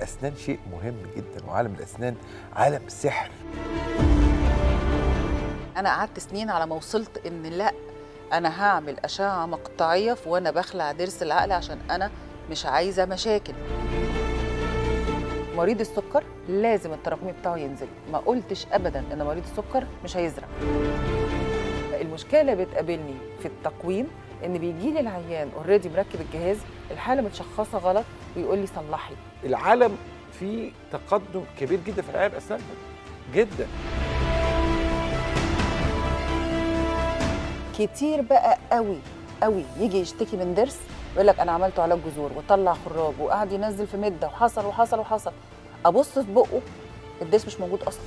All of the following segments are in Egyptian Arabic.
الاسنان شيء مهم جدا وعالم الاسنان عالم سحر انا قعدت سنين على ما وصلت ان لا انا هعمل اشعه مقطعيه في وانا بخلع ضرس العقل عشان انا مش عايزه مشاكل مريض السكر لازم التراكمي بتاعه ينزل ما قلتش ابدا ان مريض السكر مش هيزرع المشكله اللي بتقابلني في التقويم ان بيجي لي العيان اوريدي مركب الجهاز الحاله متشخصه غلط ويقول لي صلحي العالم فيه تقدم كبير جدا في العنايه باسنان جدا كتير بقى قوي قوي يجي يشتكي من ضرس يقول لك انا عملت علاج جذور وطلع خراج وقعد ينزل في مده وحصل وحصل وحصل ابص في بقه الضرس مش موجود اصلا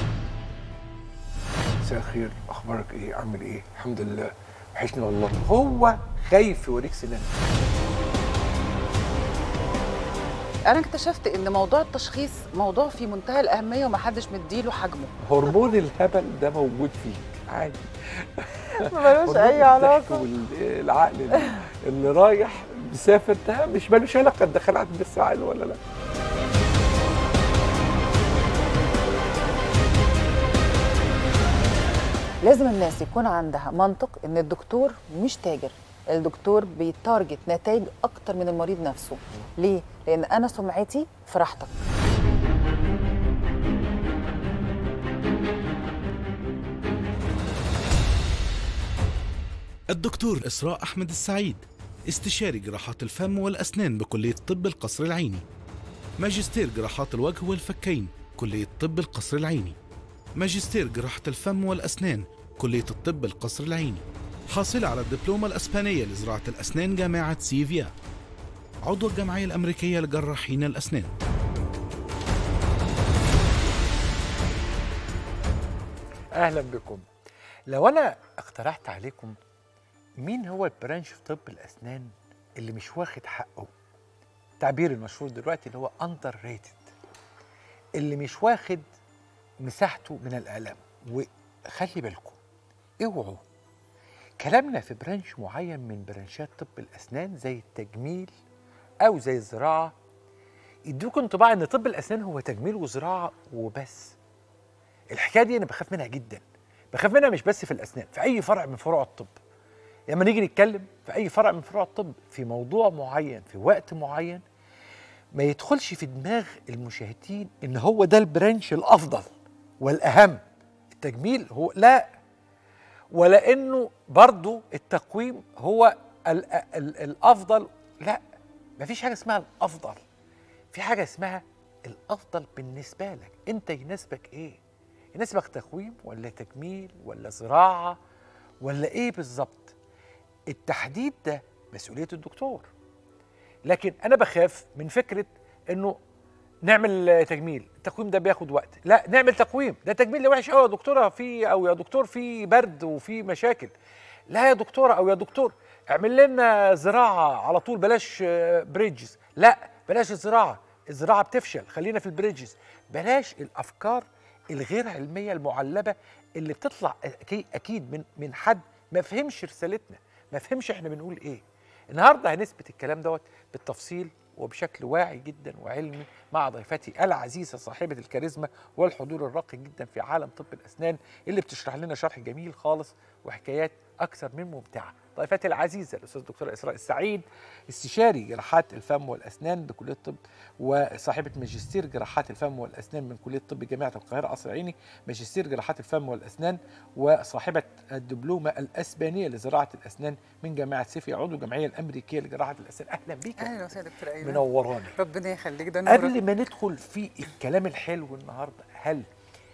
مساء الخير اخبارك ايه عامل ايه الحمد لله وحشني والله هو خايف يوريك سنان انا اكتشفت ان موضوع التشخيص موضوع في منتهى الاهميه ومحدش مديله حجمه هرمون الهبل ده موجود فيك عادي ملوش اي الضحك علاقه والعقل اللي- اللي رايح مسافر ده مش ملوش علاقه ده خلعت بس عقل ولا لا لازم الناس يكون عندها منطق ان الدكتور مش تاجر الدكتور بيتارجت نتائج اكتر من المريض نفسه ليه لان انا سمعتي في راحتك الدكتور إسراء أحمد السعيد استشاري جراحات الفم والأسنان بكلية طب القصر العيني ماجستير جراحات الوجه والفكين كلية طب القصر العيني ماجستير جراحة الفم والأسنان كلية الطب القصر العيني حاصلة على الدبلومة الأسبانية لزراعة الأسنان جامعة سيفيا عضو الجمعية الأمريكية لجراحين الأسنان اهلا بكم لو انا اقترحت عليكم مين هو البرانش في طب الاسنان اللي مش واخد حقه التعبير المشهور دلوقتي اللي هو اندر ريتد اللي مش واخد مساحته من الاعلام وخلي بالكم اوعوا كلامنا في برانش معين من برانشات طب الاسنان زي التجميل او زي الزراعه يدوكوا انطباع ان طب الاسنان هو تجميل وزراعه وبس الحكايه دي انا بخاف منها جدا بخاف منها مش بس في الاسنان في اي فرع من فروع الطب لما نيجي نتكلم في اي فرع من فروع الطب في موضوع معين في وقت معين ما يدخلش في دماغ المشاهدين ان هو ده البرانش الافضل والاهم التجميل هو لا ولا انه برضو التقويم هو ال ال الافضل لا مفيش حاجه اسمها الافضل في حاجه اسمها الافضل بالنسبه لك انت يناسبك ايه يناسبك تقويم ولا تجميل ولا زراعه ولا ايه بالظبط التحديد ده مسؤوليه الدكتور لكن انا بخاف من فكره انه نعمل تجميل التقويم ده بياخد وقت لا نعمل تقويم ده تجميل ده وحش قوي يا دكتوره في او يا دكتور في برد وفي مشاكل لا يا دكتوره او يا دكتور اعمل لنا زراعه على طول بلاش آه، بريدجز لا بلاش الزراعه الزراعه بتفشل خلينا في البريدجز بلاش الافكار الغير علميه المعلبه اللي بتطلع أكي- اكيد من من حد ما فهمش رسالتنا ما فهمش احنا بنقول ايه النهارده هنثبت الكلام دوت بالتفصيل وبشكل واعي جدا وعلمي مع ضيفتي العزيزه صاحبه الكاريزما والحضور الراقي جدا في عالم طب الاسنان اللي بتشرح لنا شرح جميل خالص وحكايات اكثر من ممتعه. ضيفتي العزيزه الاستاذ الدكتوره اسراء السعيد استشاري جراحات الفم والاسنان بكليه الطب وصاحبه ماجستير جراحات الفم والاسنان من كليه الطب جامعه القاهره قصر عيني ماجستير جراحات الفم والاسنان وصاحبه الدبلومه الاسبانيه لزراعه الاسنان من جامعه سيفيا عضو الجمعيه الامريكيه لجراحه الاسنان اهلا بيك اهلا وسهلا دكتور ايمن منوراني ربنا يخليك ده نورك قبل ما ندخل في الكلام الحلو النهارده هل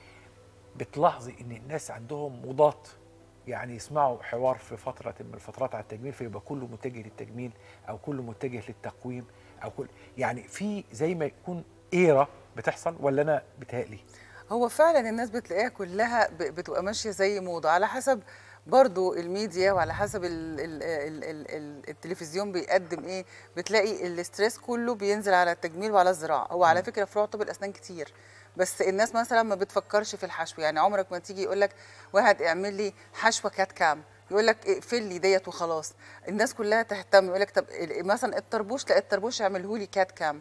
بتلاحظي ان الناس عندهم مضاد يعني يسمعوا حوار في فتره من الفترات على التجميل فيبقى كله متجه للتجميل او كله متجه للتقويم او كل يعني في زي ما يكون ايرا بتحصل ولا انا بتهيألي هو فعلا الناس بتلاقيها كلها ب- بتبقى ماشيه زي موضه على حسب برضو الميديا وعلى حسب ال ال ال ال ال التلفزيون بيقدم ايه بتلاقي الاستريس كله بينزل على التجميل وعلى الزراعه هو على فكره فروع طب الاسنان كتير بس الناس مثلا ما بتفكرش في الحشو يعني عمرك ما تيجي يقول لك واحد اعمل لي حشوه كات كام يقول لك اقفل لي ديت وخلاص الناس كلها تهتم يقول لك طب ال- مثلا الطربوش لا الطربوش اعمله لي كات كام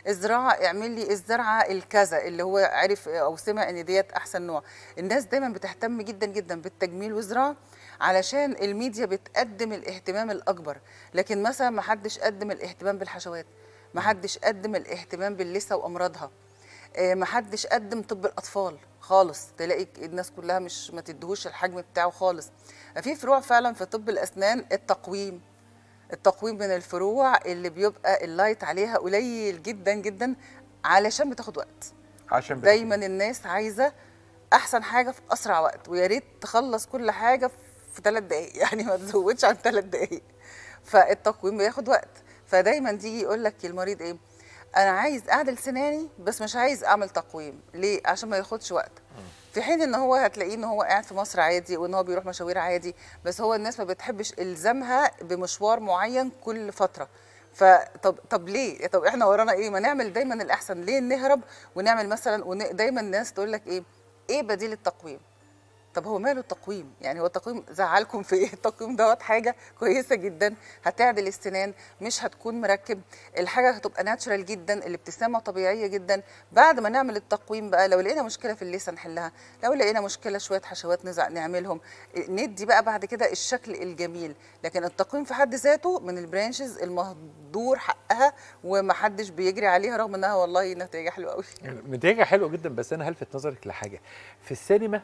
الزراعه اعمل لي الزرعه الكذا اللي هو عرف او سمع ان ديت احسن نوع الناس دايما بتهتم جدا جدا بالتجميل والزراعه علشان الميديا بتقدم الاهتمام الاكبر لكن مثلا ما حدش قدم الاهتمام بالحشوات ما حدش قدم الاهتمام باللثه وامراضها آه، ما حدش قدم طب الاطفال خالص تلاقي الناس كلها مش ما تدهوش الحجم بتاعه خالص في فروع فعلا في طب الاسنان التقويم التقويم من الفروع اللي بيبقى اللايت عليها قليل جدا جدا علشان بتاخد وقت عشان دايما الناس عايزه احسن حاجه في اسرع وقت ويا ريت تخلص كل حاجه في ثلاث دقائق يعني ما تزودش عن ثلاث دقائق فالتقويم بياخد وقت فدايما تيجي يقول لك المريض ايه انا عايز اعدل سناني بس مش عايز اعمل تقويم ليه عشان ما ياخدش وقت في حين ان هو هتلاقيه ان هو قاعد في مصر عادي وان هو بيروح مشاوير عادي بس هو الناس ما بتحبش الزامها بمشوار معين كل فتره فطب طب ليه طب احنا ورانا ايه ما نعمل دايما الاحسن ليه نهرب ونعمل مثلا ون... دايما الناس تقول لك ايه ايه بديل التقويم طب هو ماله التقويم يعني هو التقويم زعلكم في ايه التقويم دوت حاجه كويسه جدا هتعدل السنان مش هتكون مركب الحاجه هتبقى ناتشرال جدا الابتسامه طبيعيه جدا بعد ما نعمل التقويم بقى لو لقينا مشكله في اللثه نحلها لو لقينا مشكله شويه حشوات نزع نعملهم ندي بقى بعد كده الشكل الجميل لكن التقويم في حد ذاته من البرانشز المهدور حقها ومحدش بيجري عليها رغم انها والله نتيجه حلوه قوي نتيجه حلوه جدا بس انا هلفت نظرك لحاجه في السينما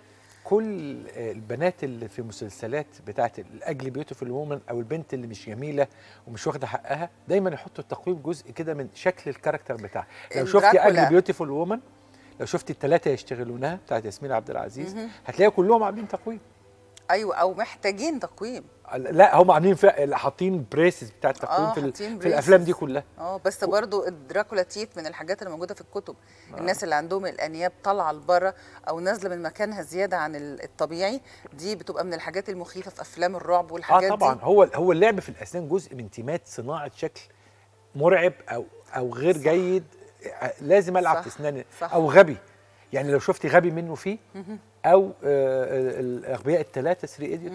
كل البنات اللي في مسلسلات بتاعت الاجلي بيوتيفول وومن او البنت اللي مش جميله ومش واخده حقها دايما يحطوا التقويم جزء كده من شكل الكاركتر بتاعها لو شفتي دراكولا. اجلي بيوتيفول وومن لو شفتي الثلاثه يشتغلونها بتاعت ياسمين عبد العزيز هتلاقيها كلهم عاملين تقويم ايوه او محتاجين تقويم لا هم عاملين فا- حاطين بريسز بتاع التقويم آه، في, ال- حاطين في الافلام دي braces. كلها اه بس برضو الدراكولا تيت من الحاجات اللي موجوده في الكتب آه. الناس اللي عندهم الانياب طالعه لبره او نازله من مكانها زياده عن ال- الطبيعي دي بتبقى من الحاجات المخيفه في افلام الرعب اه والحاجات طبعا دي هو هو اللعب في الاسنان جزء من تيمات صناعه شكل مرعب او او غير صح. جيد لازم العب صح. في اسناني صح. او غبي يعني لو شفتي غبي منه فيه او آه، الاغبياء الثلاثه 3 ايديوت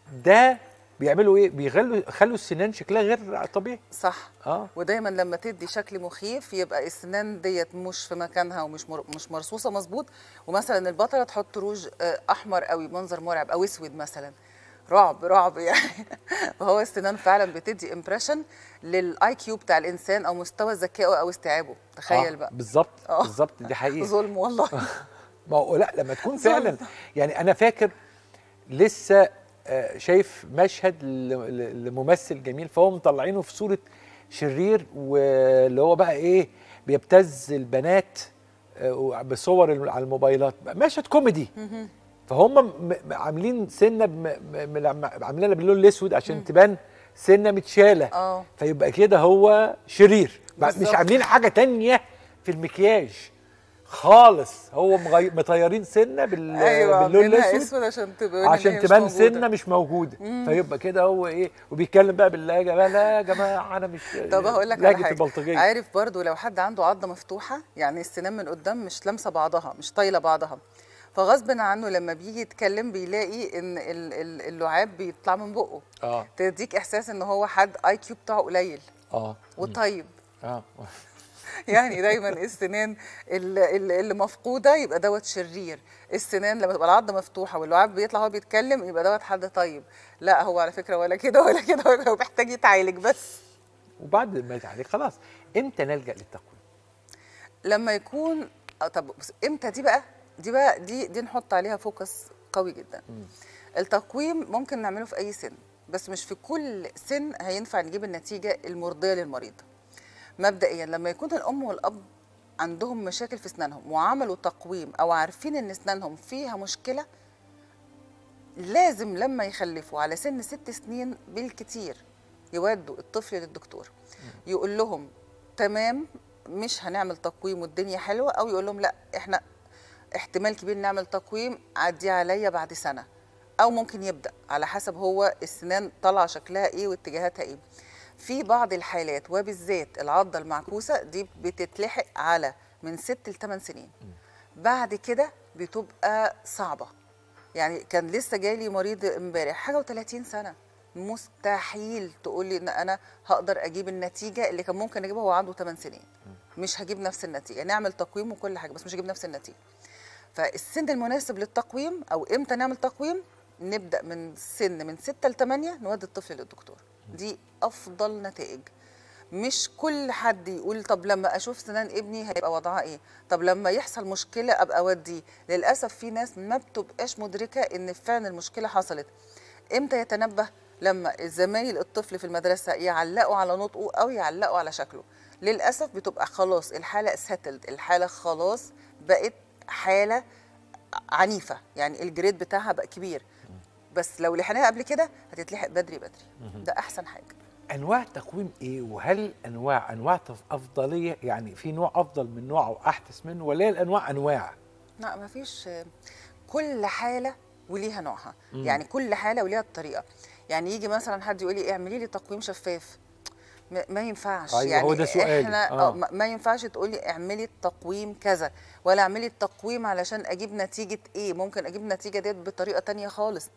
ده بيعملوا ايه بيخلوا خلوا السنان شكلها غير طبيعي صح اه ودايما لما تدي شكل مخيف يبقى السنان ديت مش في مكانها ومش مر... مش مرصوصه مظبوط ومثلا البطله تحط روج آه، احمر قوي منظر مرعب او اسود مثلا رعب رعب يعني فهو السنان فعلا بتدي امبريشن للاي كيو بتاع الانسان او مستوى ذكائه او استيعابه تخيل آه بقى بالظبط آه. بالظبط دي حقيقه ظلم والله ما هو لا لما تكون ظلم. فعلا يعني انا فاكر لسه آه، شايف مشهد ل- ل- لممثل جميل فهو مطلعينه في صوره شرير واللي هو بقى ايه بيبتز البنات آه، بصور الم- على الموبايلات مشهد كوميدي فهم م- م- عاملين سنه بم- م- م- عاملينها باللون الاسود عشان تبان سنه متشاله اه فيبقى كده هو شرير بقى مش بالظبط. عاملين حاجه تانية في المكياج خالص هو مغي... مطيرين سنه بال... ايوه باللون عاملينها الاسود اسود عشان تبان إن هي عشان مش تبان موجودة. سنه مش موجوده فيبقى كده هو ايه وبيتكلم بقى باللهجه بقى لا يا جماعه انا مش طب هقول لك على لهجه حاجه البلطجيه عارف برضو لو حد عنده عضه مفتوحه يعني السنان من قدام مش لامسه بعضها مش طايله بعضها فغصب عنه لما بيجي يتكلم بيلاقي ان ال- ال- اللعاب بيطلع من بقه اه تديك احساس ان هو حد اي كيو بتاعه قليل اه وطيب اه يعني دايما السنان اللي, اللي اللي مفقوده يبقى دوت شرير السنان لما تبقى العضه مفتوحه واللعاب بيطلع هو بيتكلم يبقى دوت حد طيب لا هو على فكره ولا كده ولا كده ولا هو محتاج يتعالج بس وبعد ما يتعالج خلاص امتى نلجا للتقويم لما يكون آه، طب بص، امتى دي بقى دي بقى دي دي نحط عليها فوكس قوي جدا التقويم ممكن نعمله في اي سن بس مش في كل سن هينفع نجيب النتيجه المرضيه للمريض مبدئيا لما يكون الام والاب عندهم مشاكل في اسنانهم وعملوا تقويم او عارفين ان اسنانهم فيها مشكله لازم لما يخلفوا على سن ست سنين بالكتير يودوا الطفل للدكتور يقول لهم تمام مش هنعمل تقويم والدنيا حلوه او يقول لهم لا احنا احتمال كبير نعمل تقويم عدي عليا بعد سنه او ممكن يبدا على حسب هو السنان طالعه شكلها ايه واتجاهاتها ايه في بعض الحالات وبالذات العضه المعكوسه دي بتتلحق على من ست لثمان سنين بعد كده بتبقى صعبه يعني كان لسه جاي مريض امبارح حاجه و30 سنه مستحيل تقول لي ان انا هقدر اجيب النتيجه اللي كان ممكن اجيبها وهو عنده 8 سنين مش هجيب نفس النتيجه نعمل تقويم وكل حاجه بس مش هجيب نفس النتيجه فالسن المناسب للتقويم او امتى نعمل تقويم نبدا من سن من 6 ل 8 نودي الطفل للدكتور دي افضل نتائج مش كل حد يقول طب لما اشوف سنان ابني هيبقى وضعها ايه طب لما يحصل مشكله ابقى اوديه للاسف في ناس ما بتبقاش مدركه ان فعلا المشكله حصلت امتى يتنبه لما زمايل الطفل في المدرسه يعلقوا على نطقه او يعلقوا على شكله للاسف بتبقى خلاص الحاله سيتلد الحاله خلاص بقت حاله عنيفه يعني الجريد بتاعها بقى كبير بس لو لحقناها قبل كده هتتلحق بدري بدري ده احسن حاجه انواع تقويم ايه وهل انواع انواع تف- افضليه يعني في نوع افضل من نوع او احدث منه ولا هي الانواع انواع لا مفيش كل حاله وليها نوعها يعني كل حاله وليها الطريقه يعني يجي مثلا حد يقول لي اعملي لي تقويم شفاف ما ما ينفعش أيوة، يعني هو ده سؤالي. احنا آه. آه. ما ما ينفعش تقولي اعملي التقويم كذا ولا اعملي التقويم علشان اجيب نتيجه ايه ممكن اجيب نتيجه ديت بطريقه تانية خالص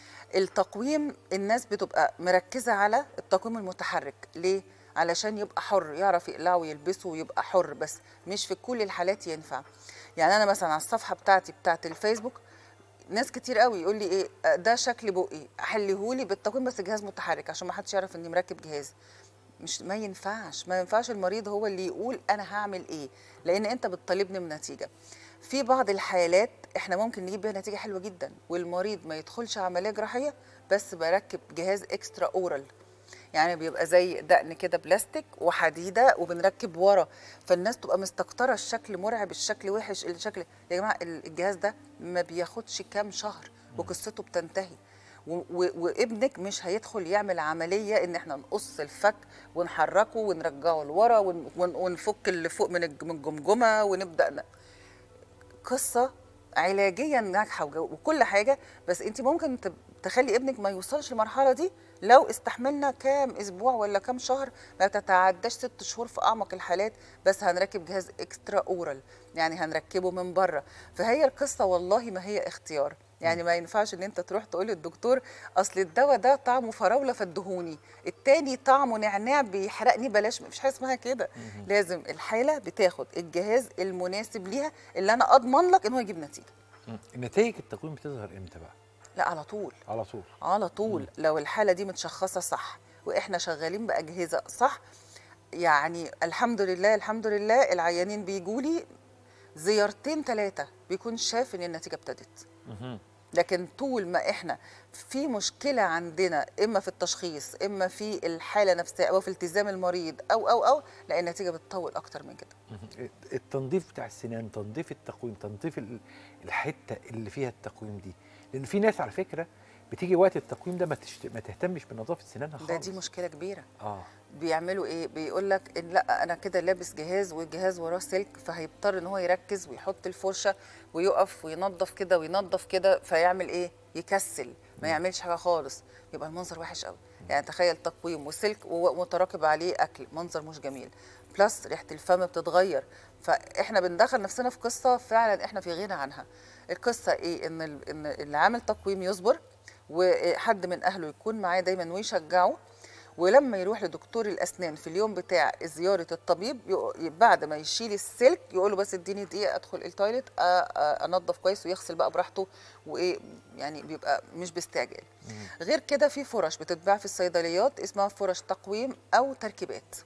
التقويم الناس بتبقى مركزه على التقويم المتحرك ليه علشان يبقى حر يعرف يقلعه ويلبسه ويبقى حر بس مش في كل الحالات ينفع يعني انا مثلا على الصفحه بتاعتي بتاعت الفيسبوك ناس كتير قوي يقول لي ايه آه، ده شكل بقي حلهولي بالتقويم بس جهاز متحرك عشان ما حدش يعرف اني مركب جهاز مش ما ينفعش ما ينفعش المريض هو اللي يقول انا هعمل ايه لان انت بتطالبني بنتيجه في بعض الحالات احنا ممكن نجيب بيها نتيجه حلوه جدا والمريض ما يدخلش عمليه جراحيه بس بركب جهاز اكسترا اورال يعني بيبقى زي دقن كده بلاستيك وحديده وبنركب ورا فالناس تبقى مستكتره الشكل مرعب الشكل وحش الشكل يا جماعه الجهاز ده ما بياخدش كام شهر وقصته بتنتهي و- و- وابنك مش هيدخل يعمل عمليه ان احنا نقص الفك ونحركه ونرجعه لورا ون- ون- ونفك اللي فوق من الج- من الجمجمه ونبدا ن- قصه علاجيا ناجحه وجو- وكل حاجه بس انت ممكن تب- تخلي ابنك ما يوصلش للمرحله دي لو استحملنا كام اسبوع ولا كام شهر ما تتعداش ست شهور في اعمق الحالات بس هنركب جهاز اكسترا اورال يعني هنركبه من بره فهي القصه والله ما هي اختيار يعني ما ينفعش ان انت تروح تقول للدكتور اصل الدواء ده طعمه فراوله فادهوني التاني طعمه نعناع بيحرقني بلاش مفيش حاجه اسمها كده لازم الحاله بتاخد الجهاز المناسب ليها اللي انا اضمن لك ان هو يجيب نتيجه نتائج التقويم بتظهر امتى بقى لا على طول على طول على طول لو الحاله دي متشخصه صح واحنا شغالين باجهزه صح يعني الحمد لله الحمد لله العيانين بيجوا لي زيارتين ثلاثه بيكون شاف ان النتيجه ابتدت لكن طول ما احنا في مشكله عندنا اما في التشخيص اما في الحاله نفسها او في التزام المريض او او او لا النتيجه بتطول اكتر من كده التنظيف بتاع السنان تنظيف التقويم تنظيف ال- الحته اللي فيها التقويم دي لان في ناس على فكره بتيجي وقت التقويم ده ما, تشت... ما تهتمش بنظافه سنانها خالص ده دي مشكله كبيره اه بيعملوا ايه بيقول لك ان لا انا كده لابس جهاز والجهاز وراه سلك فهيضطر ان هو يركز ويحط الفرشه ويقف وينظف كده وينظف كده فيعمل ايه يكسل ما يعملش حاجه خالص يبقى المنظر وحش قوي يعني تخيل تقويم وسلك ومتراكب عليه اكل منظر مش جميل بلس ريحه الفم بتتغير فاحنا بندخل نفسنا في قصه فعلا احنا في غنى عنها القصه ايه ان ال- ان اللي عامل تقويم يصبر وحد من اهله يكون معاه دايما ويشجعه ولما يروح لدكتور الاسنان في اليوم بتاع زياره الطبيب يق- بعد ما يشيل السلك يقول له بس اديني دقيقه ادخل التويليت أ- أ- انضف كويس ويغسل بقى براحته وايه يعني بيبقى مش باستعجال غير كده في فرش بتتباع في الصيدليات اسمها فرش تقويم او تركيبات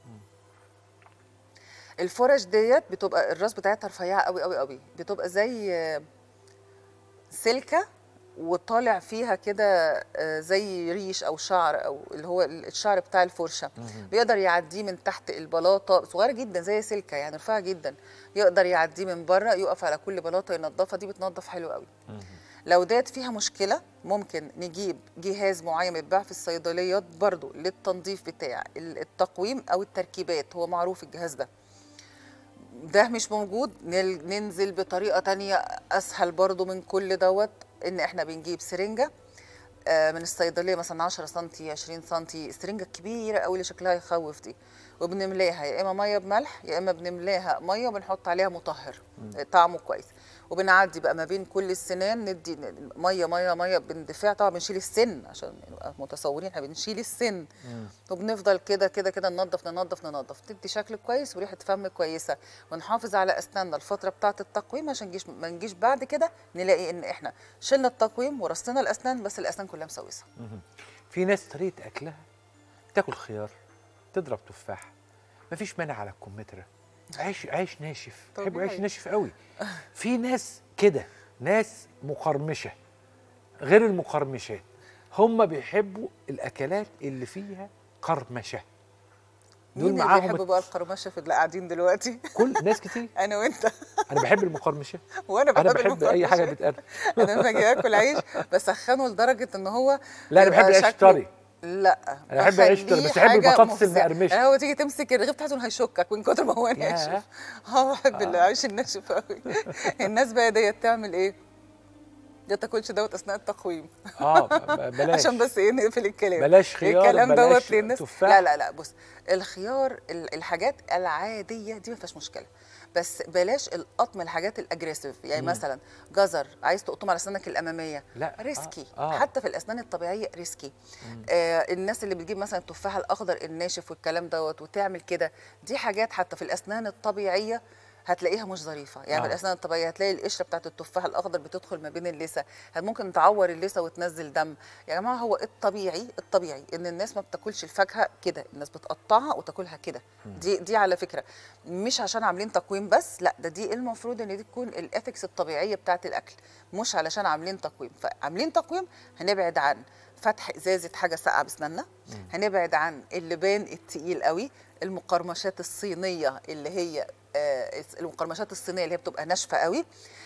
الفرش ديت بتبقى الراس بتاعتها رفيعه قوي قوي قوي بتبقى زي آه، سلكه وطالع فيها كده آه، زي ريش او شعر او اللي هو الشعر بتاع الفرشه بيقدر يعديه من تحت البلاطه صغيره جدا زي سلكه يعني رفيعه جدا يقدر يعديه من بره يقف على كل بلاطه ينظفها دي بتنظف حلو قوي لو ديت فيها مشكله ممكن نجيب جهاز معين بيتباع في الصيدليات برضو للتنظيف بتاع التقويم او التركيبات هو معروف الجهاز ده ده مش موجود نل- ننزل بطريقه تانية اسهل برضو من كل دوت ان احنا بنجيب سرنجه آه، من الصيدليه مثلا 10 سم 20 سم السرنجه الكبيره قوي اللي شكلها يخوف دي وبنملاها يا اما ميه بملح يا اما بنملاها ميه وبنحط عليها مطهر آه، طعمه كويس وبنعدي بقى ما بين كل السنان ندي ميه ميه ميه باندفاع طبعا بنشيل السن عشان نبقى متصورين احنا بنشيل السن وبنفضل كده كده كده ننظف ننظف ننظف تدي شكل كويس وريحه فم كويسه ونحافظ على اسناننا الفتره بتاعه التقويم عشان نجيش ما نجيش بعد كده نلاقي ان احنا شلنا التقويم ورصينا الاسنان بس الاسنان كلها مسوسه في ناس طريقه اكلها تاكل خيار تضرب تفاح مفيش مانع على الكمثرى عيش عيش ناشف بحبوا عيش طبيعي. ناشف قوي في ناس كده ناس مقرمشه غير المقرمشات هم بيحبوا الاكلات اللي فيها قرمشه دول مين اللي معاهم بيحب بقى القرمشه في اللي قاعدين دلوقتي كل ناس كتير انا وانت انا بحب المقرمشه وانا بحب انا بحب اي حاجه المقرمشة. بتقرمش انا لما اجي اكل عيش بسخنه لدرجه ان هو لا، أنا بحب يبقى العيش شكله- طري. لا أنا بحب العيش طري، بخليه بس بحب حاجة البطاطس مفزعة. المقرمشة. يعني هو تيجي تمسك الرغيف بتاعته هيشكك من كتر ما هو ناشف اه بحب العيش الناشف قوي الناس بقى ديت تعمل ايه؟ ما تاكلش دوت اثناء التقويم اه ب- بلاش عشان بس ايه نقفل الكلام بلاش خيار، الكلام بلاش دوت للناس تفاح. لا لا لا بص الخيار ال- الحاجات العاديه دي ما فيهاش مشكله بس بلاش القطم الحاجات الاجريسيف يعني مثلا جزر عايز تقطم على اسنانك الاماميه لا، ريسكي آه، آه. حتى في الاسنان الطبيعيه ريسكي آه الناس اللي بتجيب مثلا التفاح الاخضر الناشف والكلام دوت وتعمل كده دي حاجات حتى في الاسنان الطبيعيه هتلاقيها مش ظريفه يعني آه. في الاسنان الطبيعيه هتلاقي القشره بتاعت التفاح الاخضر بتدخل ما بين اللثه هت- ممكن تعور اللثه وتنزل دم يا جماعه هو الطبيعي الطبيعي ان الناس ما بتاكلش الفاكهه كده الناس بتقطعها وتاكلها كده دي دي على فكره مش عشان عاملين تقويم بس لا ده دي المفروض ان دي تكون الاثكس الطبيعيه بتاعت الاكل مش علشان عاملين تقويم فعاملين تقويم هنبعد عن فتح ازازه حاجه ساقعه باسناننا هنبعد عن اللبان التقيل قوي المقرمشات الصينيه اللي هي آه، المقرمشات الصينيه اللي هي بتبقى ناشفه قوي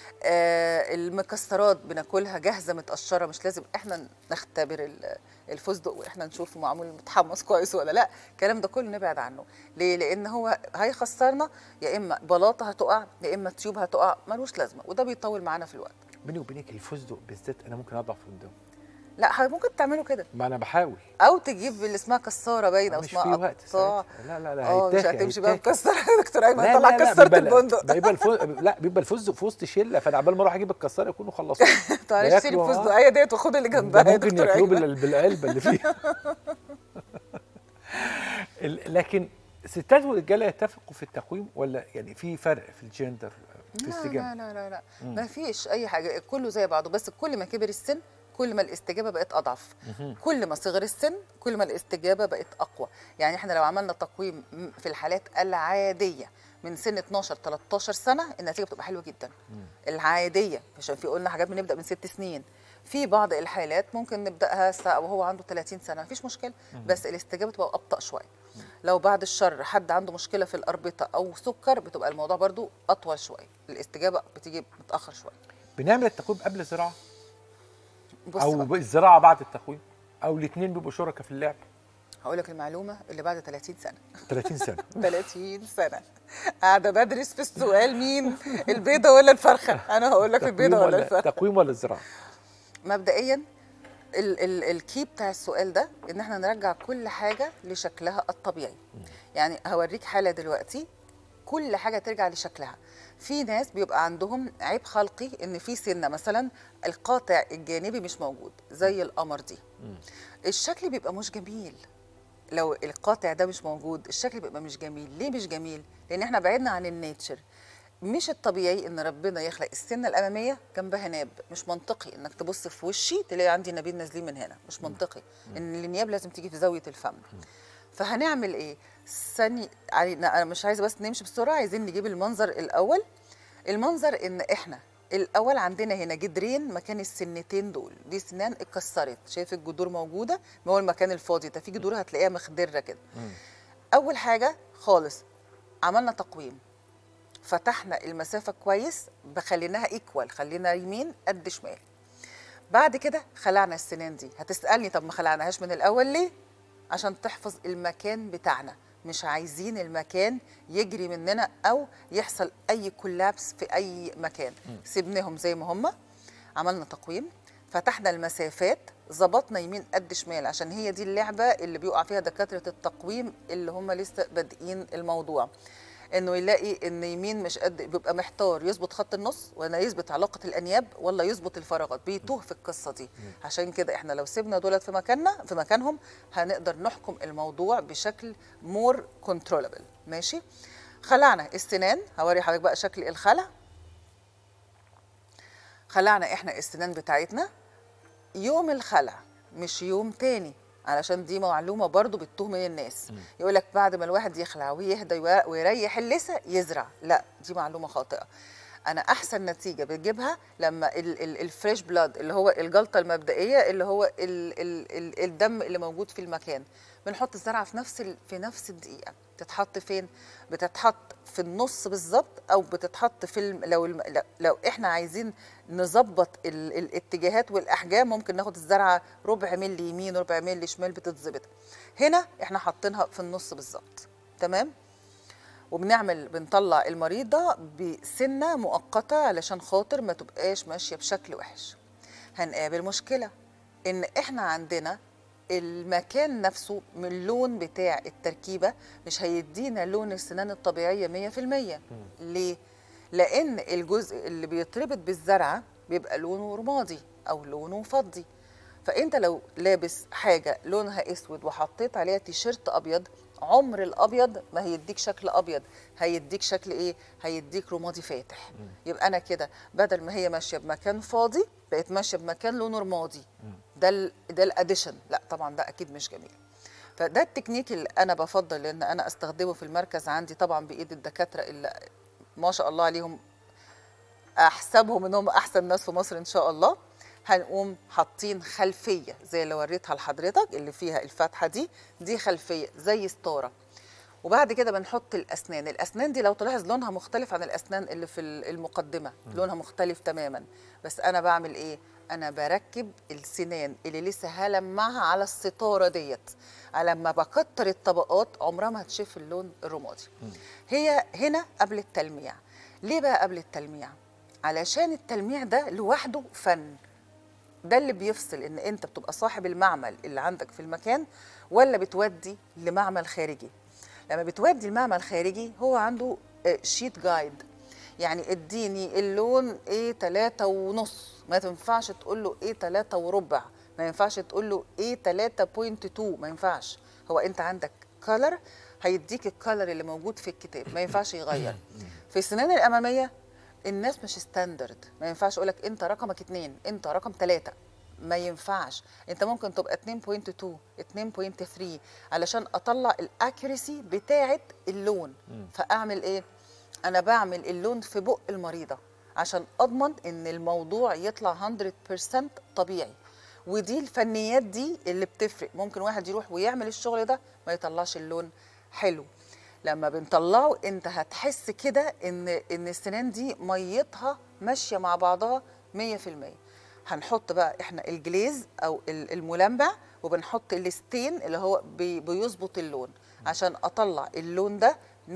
آه، المكسرات بناكلها جاهزه متقشره مش لازم احنا نختبر ال- الفستق واحنا نشوف معمول متحمص كويس ولا لا الكلام ده كله نبعد عنه ليه لان هو هيخسرنا يا اما بلاطه هتقع يا اما تيوب هتقع ملوش لازمه وده بيطول معانا في الوقت بيني وبينك الفستق بالذات انا ممكن اضعف قدامه لا ح- ممكن تعملوا كده ما انا بحاول او تجيب اللي اسمها كساره باينه او مش اسمها في وقت قطاع ساعتها. لا لا لا اه مش هيتاكل- هتمشي بقى هيتاكل. مكسره يا دكتور ايمن لا طلع لا لا كسرت بيبقى- البندق بيبقى الفوز لا بيبقى الفستق في وسط شله فانا عبال ما اروح اجيب الكساره يكونوا خلصوه تعالى ده اشتري ياكلوا، آه. الفستقيه ديت وخد اللي جنبها ده يا ممكن دكتور ياكلوه ايمن بال- بالعلبه اللي فيها ال- لكن ستات ورجاله يتفقوا في التقويم ولا يعني في فرق في الجندر في لا الاستجابه لا لا لا لا ما فيش اي حاجه كله زي بعضه بس كل ما كبر السن كل ما الاستجابه بقت اضعف كل ما صغر السن كل ما الاستجابه بقت اقوى يعني احنا لو عملنا تقويم م- في الحالات العاديه من سن 12 13 سنه النتيجه بتبقى حلوه جدا العاديه عشان في قلنا حاجات بنبدا من ست سنين في بعض الحالات ممكن نبداها س- وهو عنده 30 سنه مفيش مشكله بس الاستجابه تبقى ابطا شويه لو بعد الشر حد عنده مشكله في الاربطه او سكر بتبقى الموضوع برضو اطول شويه الاستجابه بتيجي متاخر شويه بنعمل التقويم قبل الزراعه بص او بقى، الزراعه بعد التقويم او الاثنين بيبقوا شركاء في اللعب هقول لك المعلومه اللي بعد 30 سنه 30 سنه 30 سنه قاعده بدرس في السؤال مين البيضه ولا الفرخه انا هقول لك البيضه تقويم ولا ولا الفرخه تقويم ولا الزراعه مبدئيا ال ال الكي بتاع السؤال ده ان احنا نرجع كل حاجه لشكلها الطبيعي يعني هوريك حاله دلوقتي كل حاجه ترجع لشكلها في ناس بيبقى عندهم عيب خلقي ان في سنه مثلا القاطع الجانبي مش موجود زي القمر دي الشكل بيبقى مش جميل لو القاطع ده مش موجود الشكل بيبقى مش جميل ليه مش جميل لان احنا بعدنا عن النيتشر مش الطبيعي ان ربنا يخلق السنه الاماميه جنبها ناب مش منطقي انك تبص في وشي تلاقي عندي نابين نازلين من هنا مش منطقي ان النياب لازم تيجي في زاويه الفم فهنعمل ايه ثاني يعني انا مش عايزه بس نمشي بسرعه عايزين نجيب المنظر الاول المنظر ان احنا الاول عندنا هنا جدرين مكان السنتين دول دي سنان اتكسرت شايف الجذور موجوده ما هو المكان الفاضي ده في جذور هتلاقيها مخدره كده اول حاجه خالص عملنا تقويم فتحنا المسافه كويس بخليناها ايكوال خلينا يمين قد شمال بعد كده خلعنا السنان دي هتسالني طب ما خلعناهاش من الاول ليه عشان تحفظ المكان بتاعنا مش عايزين المكان يجري مننا او يحصل اي كولابس في اي مكان سيبناهم زي ما هم عملنا تقويم فتحنا المسافات ظبطنا يمين قد شمال عشان هي دي اللعبه اللي بيقع فيها دكاتره التقويم اللي هم لسه بادئين الموضوع انه يلاقي ان يمين مش قد بيبقى محتار يظبط خط النص ولا يظبط علاقه الانياب ولا يظبط الفراغات بيتوه في القصه دي عشان كده احنا لو سيبنا دولت في مكاننا في مكانهم هنقدر نحكم الموضوع بشكل مور كنترولبل ماشي خلعنا السنان هوري حضرتك بقى شكل الخلع خلعنا احنا السنان بتاعتنا يوم الخلع مش يوم تاني علشان دي معلومه برضو بتتوه من الناس يقول لك بعد ما الواحد يخلع ويهدى وي- ويريح اللثه يزرع لا دي معلومه خاطئه انا احسن نتيجه بتجيبها لما ال- ال- الفريش بلاد اللي هو الجلطه المبدئيه اللي هو ال ال ال الدم اللي موجود في المكان بنحط الزرعه في نفس ال- في نفس الدقيقه تتحط فين بتتحط في النص بالظبط او بتتحط في الم... لو الم... لا- لو احنا عايزين نظبط ال... الاتجاهات والاحجام ممكن ناخد الزرعه ربع ملي يمين ربع ملي شمال بتتظبط هنا احنا حاطينها في النص بالظبط تمام وبنعمل بنطلع المريضه بسنه مؤقته علشان خاطر ما تبقاش ماشيه بشكل وحش هنقابل مشكله ان احنا عندنا المكان نفسه من اللون بتاع التركيبه مش هيدينا لون السنان الطبيعيه 100% ليه لان الجزء اللي بيتربط بالزرعه بيبقى لونه رمادي او لونه فضي فانت لو لابس حاجه لونها اسود وحطيت عليها تيشيرت ابيض عمر الابيض ما هيديك شكل ابيض هيديك شكل ايه هيديك رمادي فاتح يبقى انا كده بدل ما هي ماشيه بمكان فاضي بقت ماشيه بمكان لونه رمادي ده ال ده الاديشن لا طبعا ده اكيد مش جميل فده التكنيك اللي انا بفضل ان انا استخدمه في المركز عندي طبعا بايد الدكاتره اللي ما شاء الله عليهم احسبهم انهم احسن ناس في مصر ان شاء الله هنقوم حاطين خلفيه زي اللي وريتها لحضرتك اللي فيها الفتحه دي دي خلفيه زي ستاره وبعد كده بنحط الاسنان الاسنان دي لو تلاحظ لونها مختلف عن الاسنان اللي في المقدمه لونها مختلف تماما بس انا بعمل ايه انا بركب السنان اللي لسه هلمعها على الستاره ديت على ما بكتر الطبقات عمرها ما هتشوف اللون الرمادي هي هنا قبل التلميع ليه بقى قبل التلميع علشان التلميع ده لوحده فن ده اللي بيفصل ان انت بتبقى صاحب المعمل اللي عندك في المكان ولا بتودي لمعمل خارجي لما بتودي المعمل خارجي هو عنده شيت جايد يعني اديني اللون ايه تلاتة ونص ما تنفعش تقول له ايه تلاتة وربع ما ينفعش تقول له ايه تلاتة بوينت تو ما ينفعش هو انت عندك كولر هيديك الكولر اللي موجود في الكتاب ما ينفعش يغير في السنان الاماميه الناس مش ستاندرد ما ينفعش اقولك انت رقمك اتنين انت رقم تلاتة ما ينفعش انت ممكن تبقى 2.2 2.3 علشان اطلع الاكيرسي بتاعه اللون فاعمل ايه انا بعمل اللون في بق المريضه عشان اضمن ان الموضوع يطلع 100% طبيعي ودي الفنيات دي اللي بتفرق ممكن واحد يروح ويعمل الشغل ده ما يطلعش اللون حلو لما بنطلعه انت هتحس كده ان ان السنان دي ميتها ماشيه مع بعضها 100% هنحط بقى احنا الجليز او الملمع وبنحط الستين اللي هو بي بيظبط اللون عشان اطلع اللون ده 100%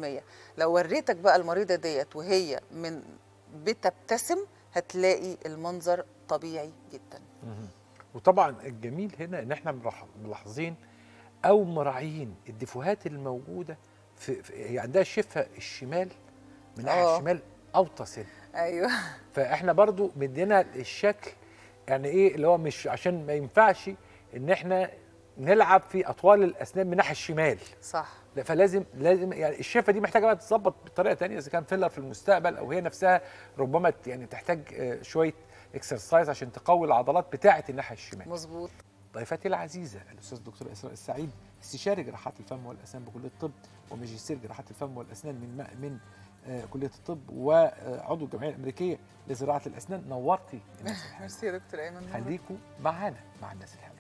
لو وريتك بقى المريضه ديت وهي من بتبتسم هتلاقي المنظر طبيعي جدا وطبعا الجميل هنا ان احنا ملاحظين او مراعيين الديفوهات الموجوده في, في هي عندها الشفه الشمال من ناحيه الشمال اوطى سن ايوه فاحنا برضو مدينا الشكل يعني ايه اللي هو مش عشان ما ينفعش ان احنا نلعب في اطوال الاسنان من ناحيه الشمال صح لا فلازم لازم يعني الشفه دي محتاجه بقى تتظبط بطريقه ثانيه اذا كان فيلر في المستقبل او هي نفسها ربما يعني تحتاج شويه اكسرسايز عشان تقوي العضلات بتاعه الناحيه الشمال مظبوط ضيفتي العزيزه الاستاذ الدكتور اسراء السعيد استشاري جراحات الفم والاسنان بكليه الطب وماجستير جراحات الفم والاسنان من من آه كليه الطب وعضو الجمعيه الامريكيه لزراعه الاسنان نورتي ميرسي يا دكتور ايمن خليكم معانا مع الناس الحلوه